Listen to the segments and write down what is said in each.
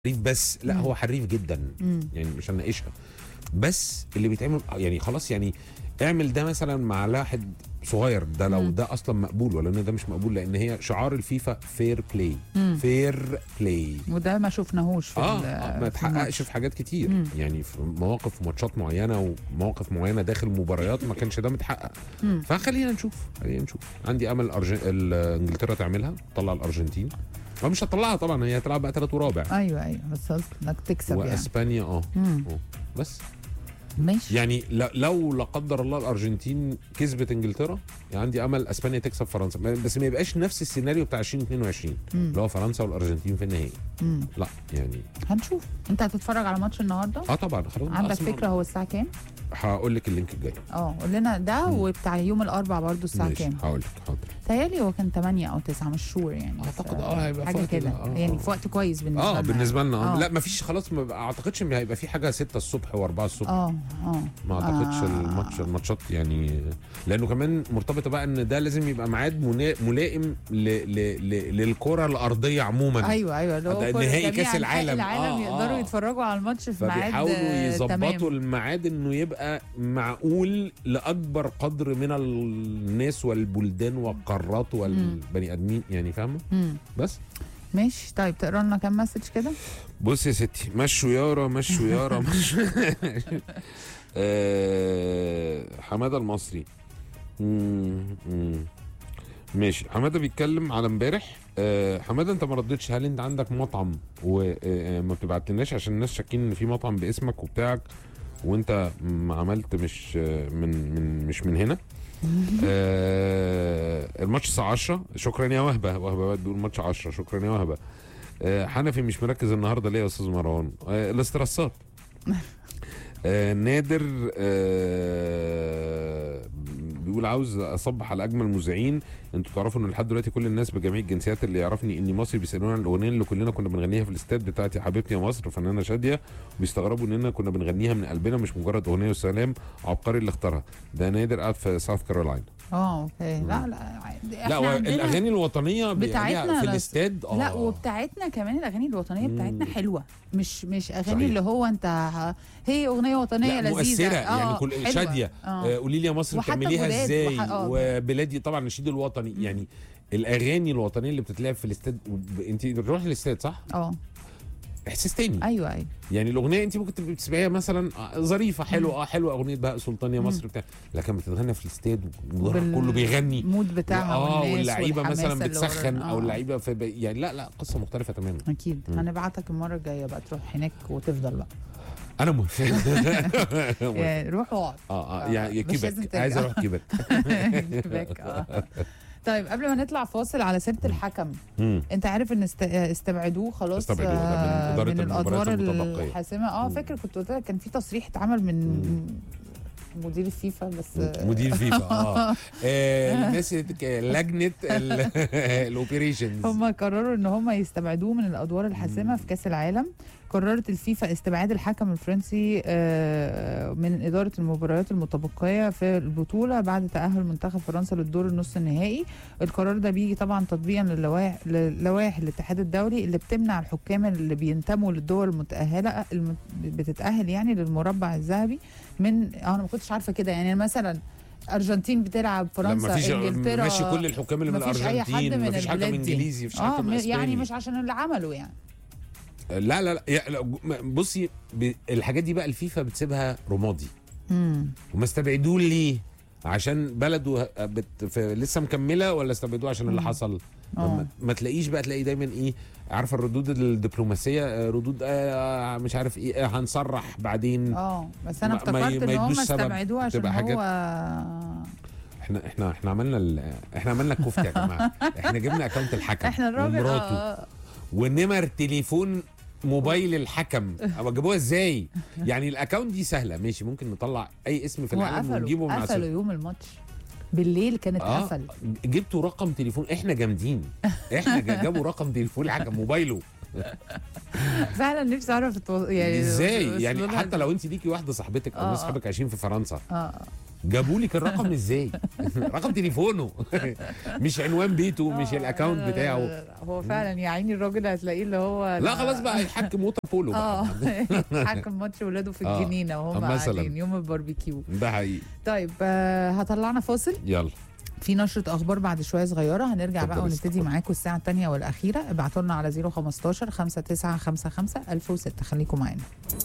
حريف بس لا مم. هو حريف جدا مم. يعني مش هنناقشها بس اللي بيتعمل يعني خلاص يعني اعمل ده مثلا مع واحد صغير ده لو مم. ده اصلا مقبول ولا ان ده مش مقبول لان هي شعار الفيفا فير بلاي مم. فير بلاي وده ما شفناهوش في اه ال- آه، ما في الماتش. اتحققش في حاجات كتير مم. يعني في مواقف في ماتشات معينه ومواقف معينه داخل مباريات ما كانش ده متحقق مم. فخلينا نشوف خلينا نشوف عندي امل أرجن... ال- انجلترا تعملها تطلع الارجنتين هو مش هتطلعها طبعا هي هتلعب بقى ثلاث ورابع ايوه ايوه بس قصدي انك تكسب يعني واسبانيا اه مم. آه. بس ماشي يعني ل- لو لا قدر الله الارجنتين كسبت انجلترا يعني عندي امل اسبانيا تكسب فرنسا بس ما يبقاش نفس السيناريو بتاع 2022 مم. اللي هو فرنسا والارجنتين في النهائي مم. لا يعني هنشوف انت هتتفرج على ماتش النهارده اه طبعا خلاص عندك أصلاً فكره هو الساعه كام هقول لك اللينك الجاي اه قول لنا ده مم. وبتاع يوم الاربع برضو الساعه ماشي كام هقول لك حاضر تهيألي هو كان 8 او 9 مش شور يعني بس، أعتقد آه هيبقى في حاجه وقت كده ال- آه، يعني آه. في وقت كويس بالنسبه لنا اه بالنسبه لنا آه. آه. لا ما فيش خلاص ما اعتقدش ان هيبقى في حاجه 6 الصبح و4 الصبح اه اه ما اعتقدش آه. الماتش الماتشات يعني لانه كمان مرتبطه بقى ان ده لازم يبقى ميعاد منا- ملائم ل... ل... ل... للكره الارضيه عموما ايوه ايوه اللي هو ده كل- نهائي جميع كاس أنحاء العالم. العالم آه، يقدروا آه. يتفرجوا على الماتش في ميعاد فبيحاولوا آه، يظبطوا تمام. الميعاد انه يبقى معقول لاكبر قدر من الناس والبلدان والقارات والبني ادمين يعني فاهمه مم. بس ماشي طيب تقرا لنا كام مسج كده بص يا ستي مشوا يارا مشوا يارا مشوا آه، حماده المصري مم، مم. ماشي حماده بيتكلم على امبارح آه، حماده انت ما ردتش هل انت عندك مطعم وما بتبعتلناش عشان الناس شاكين ان في مطعم باسمك وبتاعك وانت م- عملت مش آه، من من مش من هنا آه الماتش الساعه 10 شكرا يا وهبه وهبه بقى بيقول ماتش 10 شكرا يا وهبه آه حنفي مش مركز النهارده ليه يا استاذ مروان آه الاسترسات آه نادر آه بيقول عاوز اصبح على اجمل مذيعين انتوا تعرفوا ان لحد دلوقتي كل الناس بجميع الجنسيات اللي يعرفني اني مصري بيسالوني عن الاغنيه اللي كلنا كنا بنغنيها في الاستاد بتاعتي يا حبيبتي يا مصر فنانه شاديه وبيستغربوا اننا كنا بنغنيها من قلبنا مش مجرد اغنيه وسلام عبقري اللي اختارها ده نادر قاعد في ساوث كارولاينا اه اوكي لا لا عادي. لا إحنا هو عندنا- الاغاني الوطنيه بتاعتنا بتاعتنا في لا- الاستاد اه لا وبتاعتنا كمان الاغاني الوطنيه بتاعتنا مم. حلوه مش مش اغاني صحيح. اللي هو انت ه- هي اغنيه وطنيه لا لذيذه مؤثره آه، يعني كل حلوة. شاديه آه. آه، قولي لي يا مصر وحتى بتعمليها الجداد ازاي وح- آه. وبلادي طبعا النشيد الوطني يعني الاغاني الوطنيه اللي بتتلعب في الاستاد وب- انت بتروحي الاستاد صح اه احساس تاني ايوه ايوه يعني الاغنيه انت ممكن تبقي بتسمعيها مثلا آه، ظريفه حلوه اه حلوه اغنيه بهاء سلطان يا مصر بتاع لكن بتتغنى في الاستاد والمدرج بال- كله بيغني المود بتاعها اه والناس واللعيبه والحماسة مثلا اللي ورا- بتسخن او آه. اللعيبه في ب... يعني لا لا قصه مختلفه تماما اكيد مم. هنبعتك المره الجايه بقى تروح هناك وتفضل بقى انا موافق موافق. يعني روح واقعد اه اه آه، يعني مش لازم كيبك ترجع. عايز اروح كيبك باك، آه. طيب قبل ما نطلع فاصل على سيره الحكم مم. انت عارف ان است... استبعدوه خلاص استبعدوه، ده من آه، إدارة من المباريات الادوار المتبقية. الحاسمه اه مم. فاكر كنت قلت لك كان في تصريح اتعمل من مدير الفيفا بس آه، مدير فيفا اه آه، الناس اللي بتك- لجنه الاوبريشنز هم قرروا ان هم يستبعدوه من الادوار الحاسمه في كاس العالم قررت الفيفا استبعاد الحكم الفرنسي آه، من اداره المباريات المتبقيه في البطوله بعد تاهل منتخب فرنسا للدور النص النهائي القرار ده بيجي طبعا تطبيقا للوائح للوائح الاتحاد الدولي اللي بتمنع الحكام اللي بينتموا للدول المتاهله الم- بتتاهل يعني للمربع الذهبي من آه، انا ما كنتش عارفه كده يعني مثلا ارجنتين بتلعب فرنسا لما فيش انجلترا ماشي كل الحكام اللي من مفيش أي حد الارجنتين من مفيش حكم البلاد دي. انجليزي مفيش اه حكم م- اسباني يعني مش عشان اللي عمله يعني لا لا لا يا- لا، م- بصي ب- الحاجات دي بقى الفيفا بتسيبها رمادي امم وما استبعدوه ليه عشان بلده ه- بت... في لسه مكمله ولا استبعدوه عشان اللي مم. حصل اه ما, ما تلاقيش بقى تلاقي دايما ايه عارفه الردود الدبلوماسيه آه، ردود آه مش عارف ايه آه هنصرح بعدين اه بس انا ما- ما ي- افتكرت ما ان هم يدوش سبب. استبعدوه عشان تبقى حاجات- هو احنا احنا احنا عملنا ال... احنا عملنا الكفته يا جماعه احنا جبنا اكونت الحكم احنا الراجل ومراته آه. ونمر تليفون موبايل الحكم أما جابوها ازاي يعني الاكونت دي سهله ماشي ممكن نطلع اي اسم في هو العالم ونجيبه قفلوا من قفلوا عسل يوم الماتش بالليل كانت اه قفل جبتوا رقم تليفون احنا جامدين احنا جا- جابوا رقم تليفون الحكم موبايله فعلا نفسي اعرف التو... يعني ازاي وصلوا يعني لها حتى لو انت ليكي واحده صاحبتك او آه، ناس آه. صحابك عايشين في فرنسا اه جابوا لك الرقم ازاي رقم تليفونه مش عنوان بيته مش آه، الاكونت لا، لا، بتاعه لا، لا، هو فعلا يا عيني الراجل هتلاقيه اللي هو لا خلاص بقى يحكم ووتر بولو اه بقى حكم ماتش ولاده في آه، الجنينه وهم مثلاً. قاعدين يوم الباربيكيو ده حقيقي طيب آه، هطلعنا فاصل يلا في نشرة أخبار بعد شوية صغيرة هنرجع بقى اتفضل ونبتدي اتفضل. معاكم الساعة الثانية والأخيرة ابعتوا لنا على 015 5955 1006 خليكم معانا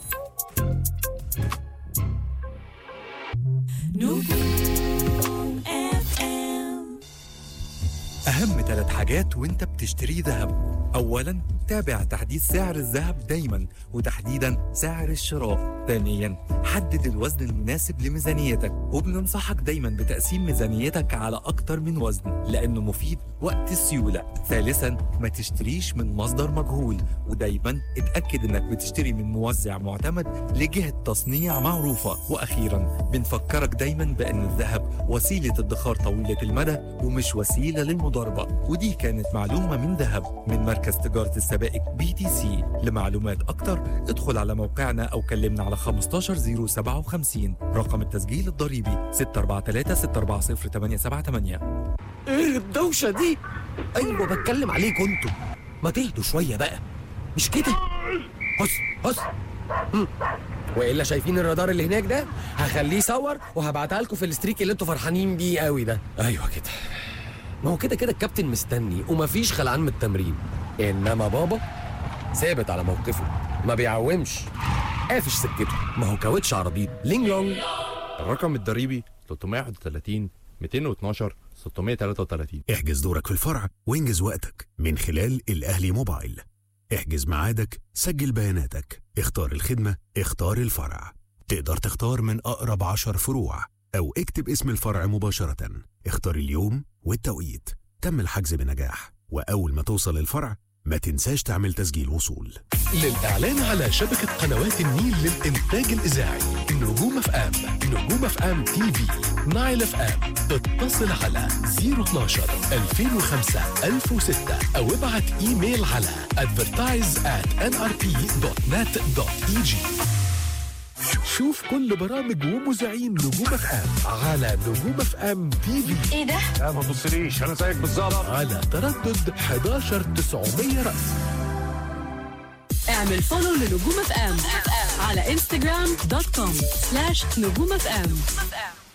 أهم ثلاث حاجات وأنت بتشتري ذهب أولا تابع تحديث سعر الذهب دايما وتحديدا سعر الشراء ثانيا حدد الوزن المناسب لميزانيتك وبننصحك دايما بتقسيم ميزانيتك على أكتر من وزن لأنه مفيد وقت السيولة ثالثا ما تشتريش من مصدر مجهول ودايما اتأكد انك بتشتري من موزع معتمد لجهة تصنيع معروفة وأخيرا بنفكرك دايما بأن الذهب وسيلة ادخار طويلة المدى ومش وسيلة للمضاربة ودي كانت معلومة من ذهب من مركز تجارة السبائك بي تي سي لمعلومات أكتر ادخل على موقعنا أو كلمنا على 15057 رقم التسجيل الضريبي 643 640 878 ايه الدوشة دي؟ ايوه بتكلم عليكم انتوا ما تهدوا شوية بقى مش كده؟ هص هص مم. والا شايفين الرادار اللي هناك ده؟ هخليه يصور وهبعتها لكم في الستريك اللي انتوا فرحانين بيه قوي ده ايوه كده ما هو كده كده الكابتن مستني ومفيش خلعان من التمرين انما بابا ثابت على موقفه ما بيعومش قافش سكته ما هو كاوتش عربيط لينج لونج الرقم الضريبي 331 212 633 احجز دورك في الفرع وانجز وقتك من خلال الأهلي موبايل احجز ميعادك سجل بياناتك اختار الخدمة اختار الفرع تقدر تختار من أقرب عشر فروع أو اكتب اسم الفرع مباشرة اختار اليوم والتوقيت تم الحجز بنجاح وأول ما توصل الفرع ما تنساش تعمل تسجيل وصول للإعلان على شبكة قنوات النيل للإنتاج الإذاعي نجوم اف ام نجوم اف ام تي في نايل اف ام اتصل على 012 2005 1006 أو ابعت إيميل على advertise at nrp.net.eg شوف كل برامج ومذيعين نجوم اف ام على نجوم اف ام تي في ايه ده؟ لا ما تبصليش انا زيك بالظبط على تردد 11900 رأس اعمل فولو لنجوم اف ام على انستغرام دوت كوم سلاش نجوم اف ام